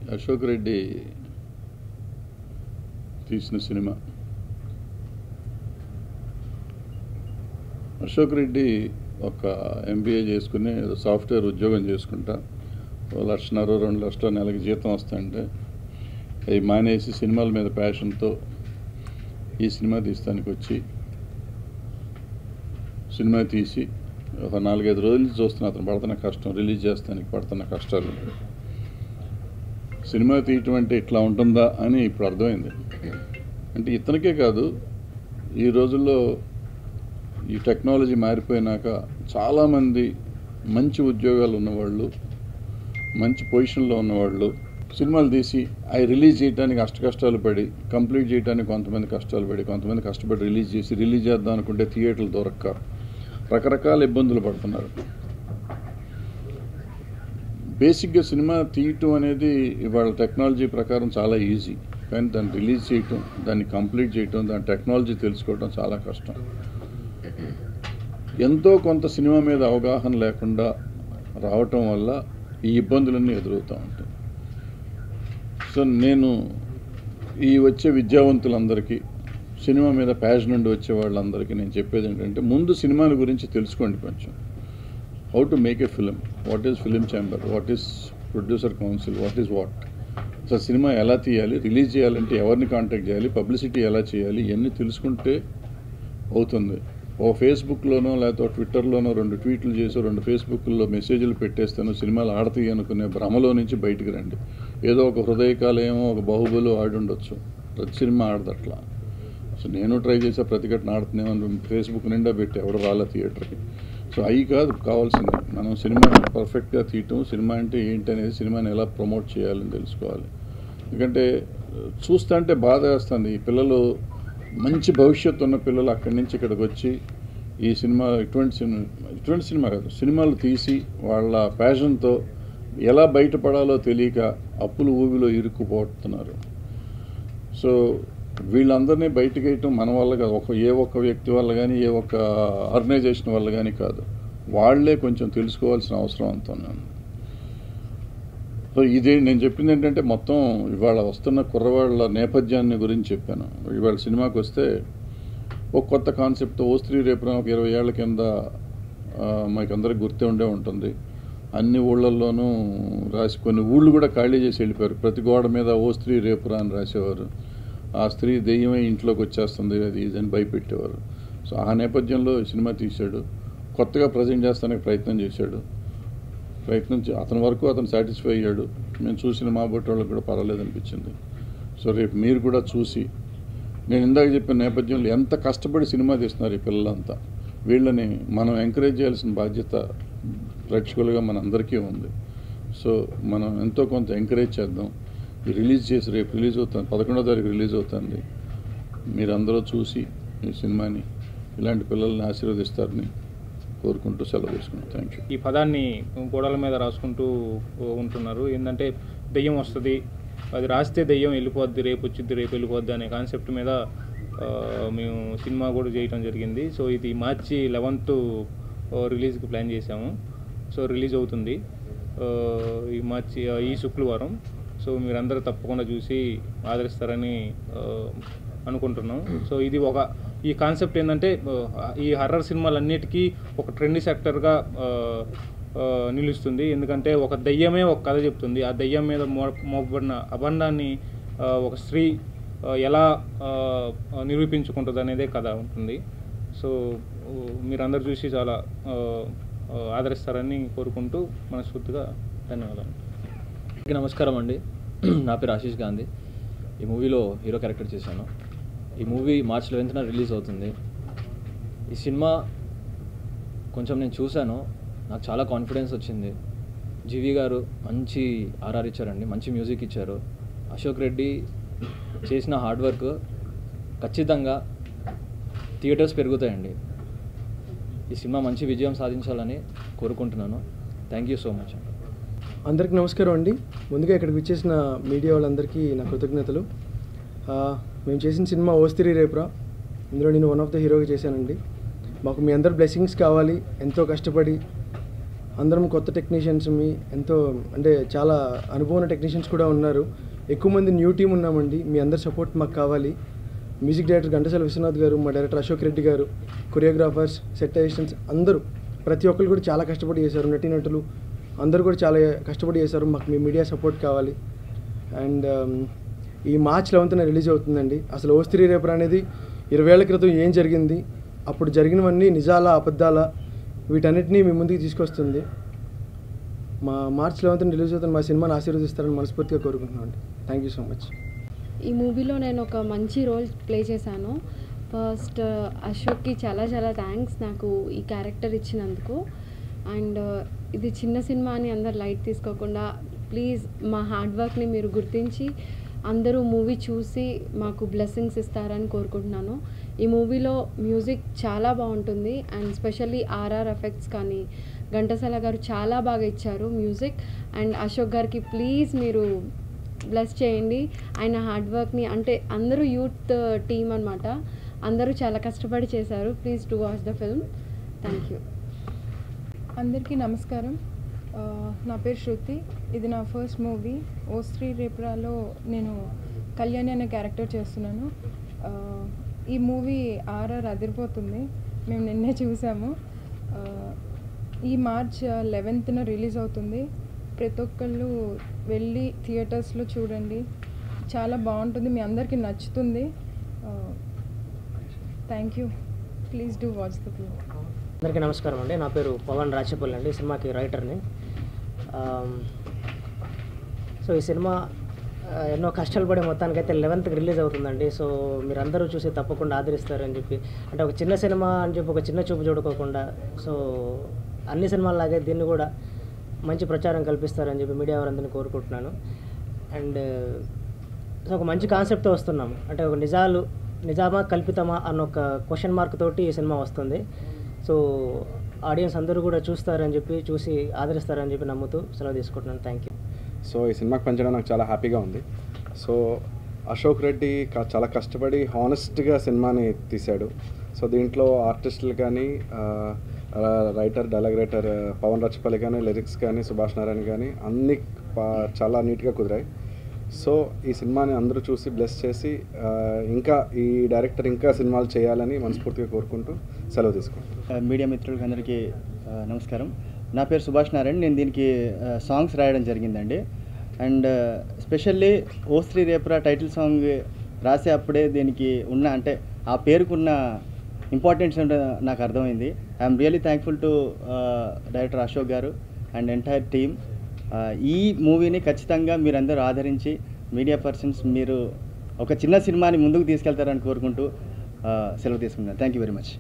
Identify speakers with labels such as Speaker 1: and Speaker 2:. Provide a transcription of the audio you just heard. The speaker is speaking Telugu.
Speaker 1: అశోక్ రెడ్డి తీసిన సినిమా అశోక్ రెడ్డి ఒక ఎంబీఏ చేసుకుని ఏదో సాఫ్ట్వేర్ ఉద్యోగం చేసుకుంటా ఓ లక్షన్నర రెండు లక్షల నెలకి జీతం వస్తాయంటే అవి మానేసి సినిమాల మీద ప్యాషన్తో ఈ సినిమా తీస్తానికి వచ్చి సినిమా తీసి ఒక నాలుగైదు రోజుల నుంచి చూస్తున్నా అతను పడుతున్న కష్టం రిలీజ్ చేస్తానికి పడుతున్న కష్టాలు సినిమా తీయటం అంటే ఇట్లా ఉంటుందా అని ఇప్పుడు అర్థమైంది అంటే ఇతనికే కాదు ఈ రోజుల్లో ఈ టెక్నాలజీ మారిపోయినాక చాలామంది మంచి ఉద్యోగాలు ఉన్నవాళ్ళు మంచి పొజిషన్లో ఉన్నవాళ్ళు సినిమాలు తీసి అవి రిలీజ్ చేయడానికి అష్ట కష్టాలు పడి కంప్లీట్ చేయడానికి కొంతమంది కష్టాలు పడి కొంతమంది కష్టపడి రిలీజ్ చేసి రిలీజ్ చేద్దాం అనుకుంటే థియేటర్లు దొరక్క రకరకాల ఇబ్బందులు పడుతున్నారు బేసిక్గా సినిమా తీయటం అనేది ఇవాళ టెక్నాలజీ ప్రకారం చాలా ఈజీ కానీ దాన్ని రిలీజ్ చేయటం దాన్ని కంప్లీట్ చేయటం దాని టెక్నాలజీ తెలుసుకోవడం చాలా కష్టం ఎంతో కొంత సినిమా మీద అవగాహన లేకుండా రావటం వల్ల ఈ ఇబ్బందులన్నీ ఎదురవుతూ ఉంటాయి సో నేను ఈ వచ్చే విద్యావంతులందరికీ సినిమా మీద ప్యాషన్ నుండి వచ్చే వాళ్ళందరికీ నేను చెప్పేది ఏంటంటే ముందు సినిమాల గురించి తెలుసుకోండి కొంచెం how to make a film what is film chamber what is producer council what is what అసలు సినిమా ఎలా తీయాలి రిలీజ్ చేయాలంటే ఎవరిని కాంటాక్ట్ చేయాలి పబ్లిసిటీ ఎలా చేయాలి ఇవన్నీ తెలుసుకుంటే అవుతుంది ఓ ఫేస్బుక్లోనో లేకపోతే ట్విట్టర్లోనో రెండు ట్వీట్లు చేసి రెండు ఫేస్బుక్లో మెసేజ్లు పెట్టేస్తాను సినిమాలు ఆడతాయి అనుకునే భ్రమలో నుంచి బయటికి రండి ఏదో ఒక హృదయకాలయమో ఒక బాహుబలి ఆడి ఉండొచ్చు ప్రతి సినిమా ఆడదట్లా సో నేను ట్రై చేసా ప్రతిఘటన ఆడుతున్నామని ఫేస్బుక్ నిండా పెట్టి ఎవడు రాలే థియేటర్కి సో అవి కాదు కావాల్సింది మనం సినిమా పర్ఫెక్ట్గా తీయటం సినిమా అంటే ఏంటి అనేది సినిమాని ఎలా ప్రమోట్ చేయాలని తెలుసుకోవాలి ఎందుకంటే చూస్తా అంటే బాధ వేస్తుంది ఈ పిల్లలు మంచి భవిష్యత్తు ఉన్న పిల్లలు అక్కడి నుంచి ఇక్కడికి వచ్చి ఈ సినిమా ఇటువంటి సినిమా ఇటువంటి సినిమా కాదు సినిమాలు తీసి వాళ్ళ ప్యాషన్తో ఎలా బయటపడాలో తెలియక అప్పులు ఊబిలో ఇరుక్కుపోతున్నారు సో వీళ్ళందరినీ బయటకు వేయటం మన వల్ల కాదు ఒక ఏ ఒక్క వ్యక్తి వల్ల కానీ ఏ ఒక్క ఆర్గనైజేషన్ వల్ల కానీ కాదు వాళ్ళే కొంచెం తెలుసుకోవాల్సిన అవసరం అంతా ఉంది సో ఇదే నేను చెప్పింది ఏంటంటే మొత్తం ఇవాళ వస్తున్న కుర్రవాళ్ళ నేపథ్యాన్ని గురించి చెప్పాను ఇవాళ సినిమాకి వస్తే ఒక కొత్త కాన్సెప్ట్ ఓ స్త్రీ రేపున ఒక ఇరవై ఏళ్ల కింద మాకు అందరికి గుర్తే ఉండే ఉంటుంది అన్ని ఊళ్ళల్లోనూ రాసి కొన్ని ఊళ్ళు కూడా ఖాళీ చేసి వెళ్ళిపోయారు ప్రతి గోడ మీద ఓ స్త్రీ రేపురా అని రాసేవారు ఆ స్త్రీ దెయ్యమే ఇంట్లోకి వచ్చేస్తుంది అది ఇది అని భయపెట్టేవారు సో ఆ నేపథ్యంలో సినిమా తీశాడు కొత్తగా ప్రజెంట్ చేస్తానికి ప్రయత్నం చేశాడు ప్రయత్నం చే- అతని వరకు అతను సాటిస్ఫై అయ్యాడు మేము చూసిన మా బొట్టి వాళ్ళకి కూడా పర్వాలేదు అనిపించింది సో రేపు మీరు కూడా చూసి నేను ఇందాక చెప్పిన నేపథ్యంలో ఎంత కష్టపడి సినిమా తీస్తున్నారు ఈ పిల్లలంతా వీళ్ళని మనం ఎంకరేజ్ చేయాల్సిన బాధ్యత ప్రేక్షకులుగా మనందరికీ ఉంది సో మనం ఎంతో కొంత ఎంకరేజ్ చేద్దాం ఈ రిలీజ్ చేసి రేపు రిలీజ్ అవుతుంది పదకొండో తారీఖు రిలీజ్ అవుతుంది మీరందరూ చూసి ఈ సినిమాని ఇలాంటి పిల్లల్ని ఆశీర్వదిస్తారని కోరుకుంటూ సెలవు తీసుకున్నాను థ్యాంక్ యూ
Speaker 2: ఈ పదాన్ని గోడల మీద రాసుకుంటూ ఉంటున్నారు ఏంటంటే దెయ్యం వస్తుంది అది రాస్తే దెయ్యం వెళ్ళిపోద్ది రేపు వచ్చింది రేపు వెళ్ళిపోద్ది అనే కాన్సెప్ట్ మీద ఆ, మేము సినిమా కూడా చేయటం జరిగింది సో ఇది మార్చి లెవెన్త్ రిలీజ్కి ప్లాన్ చేశాము సో రిలీజ్ అవుతుంది ఆ, ఈ మార్చి ఆ, ఈ శుక్రవారం సో మీరందరూ తప్పకుండా చూసి ఆదరిస్తారని ఆ, అనుకుంటున్నాం సో ఇది ఒక ఈ కాన్సెప్ట్ ఏంటంటే ఆ, ఈ హర్రర్ సినిమాలన్నిటికీ ఒక ట్రెండ్ సెక్టర్గా నిలుస్తుంది ఎందుకంటే ఒక దయ్యమే ఒక కథ చెప్తుంది ఆ దయ్యం మీద మో- మోపబడిన అబండాన్ని ఆ, ఒక స్త్రీ ఆ, ఎలా ఆ, ఆ, నిరూపించుకుంటుంది అనేదే కథ ఉంటుంది సో ఊ, మీరందరూ చూసి చాలా ఆ, ఆ, ఆదరిస్తారని కోరుకుంటూ మనస్ఫూర్తిగా ధన్యవాదాలు
Speaker 3: అందరికీ నమస్కారం అండి నా పేరు ఆశీష్ గాంధీ ఈ మూవీలో హీరో క్యారెక్టర్ చేశాను ఈ మూవీ మార్చ్ లెవెన్త్న రిలీజ్ అవుతుంది ఈ సినిమా కొంచెం నేను చూశాను నాకు చాలా కాన్ఫిడెన్స్ వచ్చింది జీవి గారు మంచి ఆర్ఆర్ ఇచ్చారండి మంచి మ్యూజిక్ ఇచ్చారు అశోక్ రెడ్డి చేసిన హార్డ్ వర్క్ ఖచ్చితంగా థియేటర్స్ పెరుగుతాయండి ఈ సినిమా మంచి విజయం సాధించాలని కోరుకుంటున్నాను థ్యాంక్ యూ సో మచ్ అండి
Speaker 4: అందరికీ నమస్కారం అండి ముందుగా ఇక్కడికి వచ్చేసిన మీడియా వాళ్ళందరికీ నా కృతజ్ఞతలు ఆ, మేము చేసిన సినిమా ఓస్తిరి రేపురా ఇందులో నేను వన్ ఆఫ్ ద హీరోగా చేశానండి మాకు మీ అందరి బ్లెస్సింగ్స్ కావాలి ఎంతో కష్టపడి అందరం కొత్త టెక్నీషియన్స్ మీ ఎంతో అంటే చాలా అనుభవం టెక్నీషియన్స్ కూడా ఉన్నారు ఎక్కువ మంది న్యూ టీం ఉన్నామండి మీ అందరి సపోర్ట్ మాకు కావాలి మ్యూజిక్ డైరెక్టర్ ఘంటసాల విశ్వనాథ్ గారు మా డైరెక్టర్ అశోక్ రెడ్డి గారు కొరియోగ్రాఫర్స్ సెట్ అసిస్టెంట్స్ అందరూ ప్రతి ఒక్కరు కూడా చాలా కష్టపడి చేశారు నటీనటులు అందరూ కూడా చాలా కష్టపడి చేశారు మాకు మీ మీడియా సపోర్ట్ కావాలి అండ్ ఈ మార్చ్ లెవెన్త్న రిలీజ్ అవుతుందండి అసలు ఓస్త్రీ రేపర్ అనేది ఇరవై ఏళ్ల క్రితం ఏం జరిగింది అప్పుడు జరిగినవన్నీ నిజాలా అబద్ధాలా వీటన్నిటినీ మీ ముందుకు తీసుకొస్తుంది మా మార్చ్ లెవెన్త్న రిలీజ్ అవుతున్న మా సినిమాని ఆశీర్వదిస్తారని మనస్ఫూర్తిగా కోరుకుంటున్నాం అండి థ్యాంక్ యూ సో మచ్
Speaker 5: ఈ మూవీలో నేను ఒక మంచి రోల్ ప్లే చేశాను ఫస్ట్ అశోక్కి చాలా చాలా థ్యాంక్స్ నాకు ఈ క్యారెక్టర్ ఇచ్చినందుకు అండ్ ఇది చిన్న సినిమా అని అందరు లైట్ తీసుకోకుండా ప్లీజ్ మా హార్డ్ వర్క్ని మీరు గుర్తించి అందరూ మూవీ చూసి మాకు బ్లెస్సింగ్స్ ఇస్తారని కోరుకుంటున్నాను ఈ మూవీలో మ్యూజిక్ చాలా బాగుంటుంది అండ్ స్పెషల్లీ ఆర్ఆర్ ఎఫెక్ట్స్ కానీ ఘంటసాల గారు చాలా బాగా ఇచ్చారు మ్యూజిక్ అండ్ అశోక్ గారికి ప్లీజ్ మీరు బ్లెస్ చేయండి ఆయన హార్డ్ వర్క్ని అంటే అందరూ యూత్ టీమ్ అనమాట అందరూ చాలా కష్టపడి చేశారు please to watch the film thank you
Speaker 6: అందరికీ నమస్కారం ఆ, నా పేరు శృతి ఇది నా ఫస్ట్ మూవీ ఓ స్త్రీ రేపురాలో నేను కళ్యాణి అనే క్యారెక్టర్ చేస్తున్నాను ఆ, ఈ మూవీ ఆర్ఆర్ అదిరిపోతుంది మేము నిన్నే చూసాము ఆ, ఈ మార్చ్ లెవెన్త్న రిలీజ్ అవుతుంది ప్రతి ఒక్కళ్ళు వెళ్ళి థియేటర్స్లో చూడండి చాలా బాగుంటుంది మీ అందరికీ నచ్చుతుంది thank you please do watch the film
Speaker 7: అందరికీ నమస్కారం అండి నా పేరు పవన్ రాచపల్లి అండి సినిమాకి రైటర్ని ఆమ్, సో ఈ సినిమా ఆ, ఎన్నో కష్టాలు పడి మొత్తానికైతే లెవెన్త్కి రిలీజ్ అవుతుందండి సో మీరు అందరూ చూసి తప్పకుండా ఆదరిస్తారని చెప్పి అంటే ఒక చిన్న సినిమా అని చెప్పి ఒక చిన్న చూపు చూడుకోకుండా సో అన్ని సినిమాల్లాగే దీన్ని కూడా మంచి ప్రచారం కల్పిస్తారని చెప్పి మీడియా వారందరినీ కోరుకుంటున్నాను అండ్ సో ఒక మంచి కాన్సెప్ట్తో వస్తున్నాం అంటే ఒక నిజాలు నిజామా కల్పితమా అన్న ఒక క్వశ్చన్ మార్క్ తోటి ఈ సినిమా వస్తుంది సో ఆడియన్స్ అందరూ కూడా చూస్తారని చెప్పి చూసి ఆదరిస్తారని చెప్పి నమ్ముతూ సెలవు తీసుకుంటున్నాను థ్యాంక్ యూ
Speaker 8: సో ఈ సినిమాకి పనిచేయడం నాకు చాలా హ్యాపీగా ఉంది సో అశోక్ రెడ్డి క- చాలా కష్టపడి హానెస్ట్గా సినిమాని తీశాడు సో దీంట్లో ఆర్టిస్టులు కానీ ఆ, ఆ, writer dialogue writer Pavan Rachapalli కానీ లిరిక్స్ కానీ సుభాష్ నారాయణ కానీ అన్ని పా- చాలా నీట్గా కుదిరాయి సో ఈ సినిమాని అందరూ చూసి బ్లెస్ చేసి ఆ, ఇంకా ఈ డైరెక్టర్ ఇంకా సినిమాలు చేయాలని మనస్ఫూర్తిగా కోరుకుంటూ సెలవు తీసుకుంటాను
Speaker 9: మీడియా మిత్రులకి అందరికీ ఆ, నమస్కారం నా పేరు సుభాష్ నారాయణ నేను దీనికి ఆ, సాంగ్స్ రాయడం జరిగిందండి అండ్ స్పెషల్లీ ఓ శ్రీ రేపురా టైటిల్ సాంగ్ రాసే అప్పుడే దీనికి ఉన్న అంటే ఆ పేరుకున్న ఇంపార్టెన్స్ ఏంటో నాకు అర్థమైంది I'm really thankful to director Ashok garu and entire team ఈ మూవీని ఖచ్చితంగా మీరందరూ ఆదరించి మీడియా పర్సన్స్ మీరు ఒక చిన్న సినిమాని ముందుకు తీసుకెళ్తారని కోరుకుంటూ ఆ, సెలవు తీసుకున్నాను థ్యాంక్ యూ వెరీ మచ్